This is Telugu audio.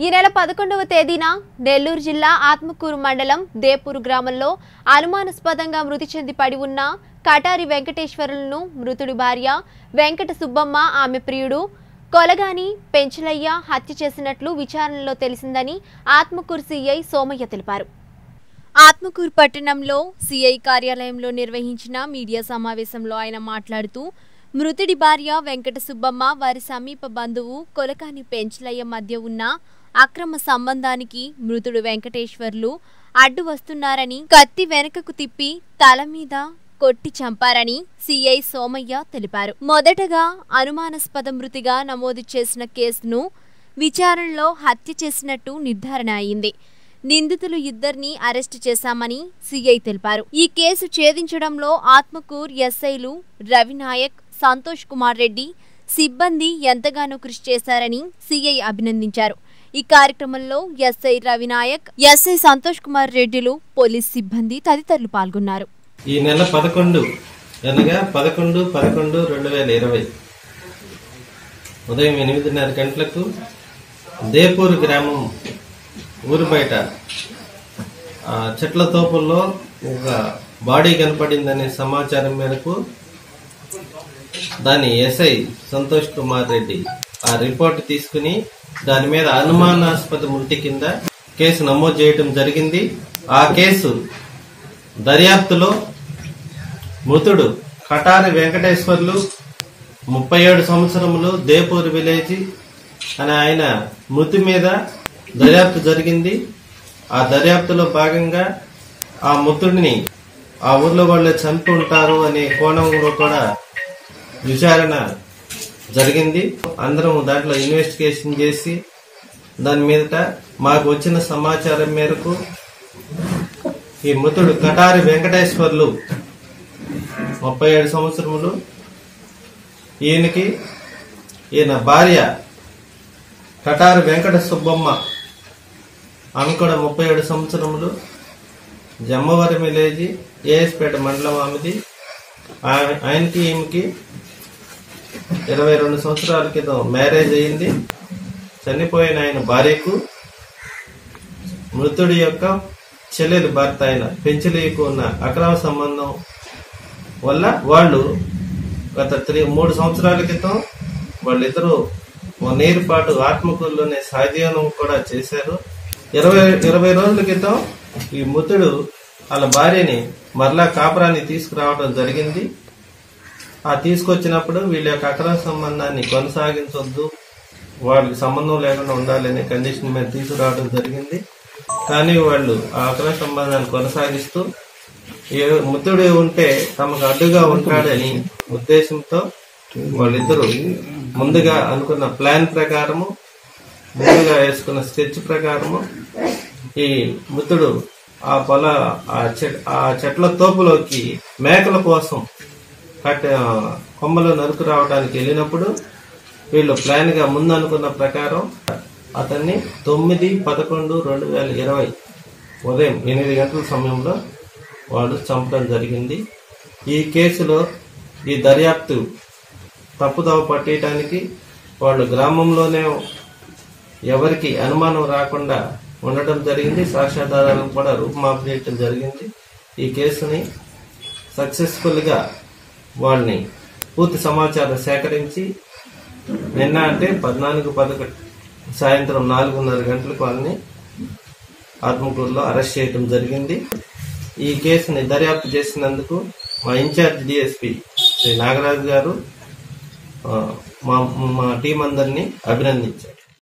ఈ నెల పదకొండవ తేదీన నెల్లూరు జిల్లా ఆత్మకూరు మండలం దేపూరు గ్రామంలో అనుమానాస్పదంగా మృతి చెంది పడి ఉన్న కటారి వెంకటేశ్వరులను మృతుడి భార్య వెంకట సుబ్బమ్మ ఆమె ప్రియుడు కొలగాని పెంచలయ్య హత్య చేసినట్లు విచారణలో తెలిసిందని ఆత్మకూరు సీఐ సోమయ్య తెలిపారు ఆత్మకూరు పట్టణంలో సిఐ కార్యాలయంలో నిర్వహించిన మీడియా సమావేశంలో ఆయన మాట్లాడుతూ మృతుడి భార్య వెంకట సుబ్బమ్మ వారి సమీప బంధువు కొలకాని పెంచలయ్య మధ్య ఉన్న అక్రమ సంబంధానికి మృతుడు వెంకటేశ్వర్లు అడ్డు వస్తున్నారని కత్తి వెనకకు తిప్పి తల మీద కొట్టి చంపారని సిఐ సోమయ్య తెలిపారు మొదటగా అనుమానాస్పద మృతిగా నమోదు చేసిన కేసును విచారణలో హత్య చేసినట్టు నిర్ధారణ అయింది నిందితులు ఇద్దరిని అరెస్టు చేశామని సిఐ తెలిపారు ఈ కేసు ఛేదించడంలో ఆత్మకూర్ ఎస్ఐలు రవినాయక్ సంతోష్ కుమార్ రెడ్డి సిబ్బంది ఎంతగానో కృషి చేశారని సిఐ అభినందించారు ఈ కార్యక్రమంలో ఎస్ఐ రవినాయక్ ఎస్ఐ సంతోష్ కుమార్ రెడ్డిలు పోలీస్ సిబ్బంది తదితరులు పాల్గొన్నారు ఈ నెల పదకొండు అనగా పదకొండు పదకొండు రెండు వేల ఇరవై ఉదయం ఎనిమిదిన్నర గంటలకు దేపూర్ గ్రామం ఊరు బయట ఆ చెట్ల తోపుల్లో ఒక బాడీ కనపడిందనే సమాచారం మేరకు దాని ఎస్ఐ సంతోష్ కుమార్ రెడ్డి ఆ రిపోర్ట్ తీసుకుని దాని మీద అనుమానాస్పద మృతి కింద కేసు నమోదు చేయడం జరిగింది ఆ కేసు దర్యాప్తులో మృతుడు కటారి వెంకటేశ్వర్లు ముప్పై ఏడు సంవత్సరములు దేపూర్ విలేజ్ అని ఆయన మృతి మీద దర్యాప్తు జరిగింది ఆ దర్యాప్తులో భాగంగా ఆ మృతుడిని ఆ ఊర్లో వాళ్ళే చంపి ఉంటారు అనే కోణంలో కూడా విచారణ జరిగింది అందరం దాంట్లో ఇన్వెస్టిగేషన్ చేసి దాని మీదట మాకు వచ్చిన సమాచారం మేరకు ఈ మృతుడు కటారి వెంకటేశ్వర్లు ముప్పై ఏడు సంవత్సరములు ఈయనకి ఈయన భార్య కటారి వెంకట సుబ్బమ్మ ఆమె కూడా ముప్పై ఏడు సంవత్సరములు జమ్మవరం విలేజ్ ఏఎస్పేట మండలం ఆమెది ఆమె- ఆయనకి ఈమెకి ఇరవై రెండు సంవత్సరాల క్రితం మ్యారేజ్ అయింది చనిపోయిన ఆయన భార్యకు మృతుడి యొక్క చెల్లెలి భర్త అయిన పెంచలేకు ఉన్న అక్రమ సంబంధం వల్ల వాళ్ళు గత త్రీ మూడు సంవత్సరాల క్రితం వాళ్ళిద్దరూ వన్ ఇయర్ పాటు ఆత్మకూరులోనే సహజీవనం కూడా చేశారు ఇరవై ఇరవై రోజుల క్రితం ఈ మృతుడు వాళ్ళ భార్యని మరలా కాపురాన్ని తీసుకురావడం జరిగింది ఆ తీసుకొచ్చినప్పుడు వీళ్ళ యొక్క అక్రమ సంబంధాన్ని కొనసాగించొద్దు వాళ్ళకి సంబంధం లేకుండా ఉండాలనే కండిషన్ మీద తీసుకురావడం జరిగింది కానీ వాళ్ళు ఆ అక్రమ సంబంధాన్ని కొనసాగిస్తూ ఏ ముత్తుడు ఉంటే తమకు అడ్డుగా ఉంటాడని ఉద్దేశంతో వాళ్ళిద్దరూ ముందుగా అనుకున్న ప్లాన్ ప్రకారము ముందుగా వేసుకున్న స్కెచ్ ప్రకారము ఈ మృతుడు ఆ పొల ఆ చెట్ ఆ చెట్ల తోపులోకి మేకల కోసం కట్ కొమ్మలు నరుకు రావడానికి వెళ్ళినప్పుడు వీళ్ళు ప్లాన్ గా ముందు అనుకున్న ప్రకారం అతన్ని తొమ్మిది పదకొండు రెండు వేల ఇరవై ఉదయం ఎనిమిది గంటల సమయంలో వాళ్ళు చంపడం జరిగింది ఈ కేసులో ఈ దర్యాప్తు తప్పుదవ పట్టేయడానికి వాళ్ళు గ్రామంలోనే ఎవరికి అనుమానం రాకుండా ఉండటం జరిగింది సాక్ష్యాధారాలను కూడా రూపుమాపు చేయటం జరిగింది ఈ కేసుని సక్సెస్ఫుల్ గా వాళ్ళని పూర్తి సమాచారం సేకరించి నిన్న అంటే పద్నాలుగు పదకొండు సాయంత్రం నాలుగున్నర గంటలకు వాళ్ళని ఆత్మకూరులో అరెస్ట్ చేయడం జరిగింది ఈ కేసుని దర్యాప్తు చేసినందుకు మా ఇన్ఛార్జ్ డిఎస్పి శ్రీ నాగరాజు గారు ఆ, మా మా టీం అందరినీ అభినందించారు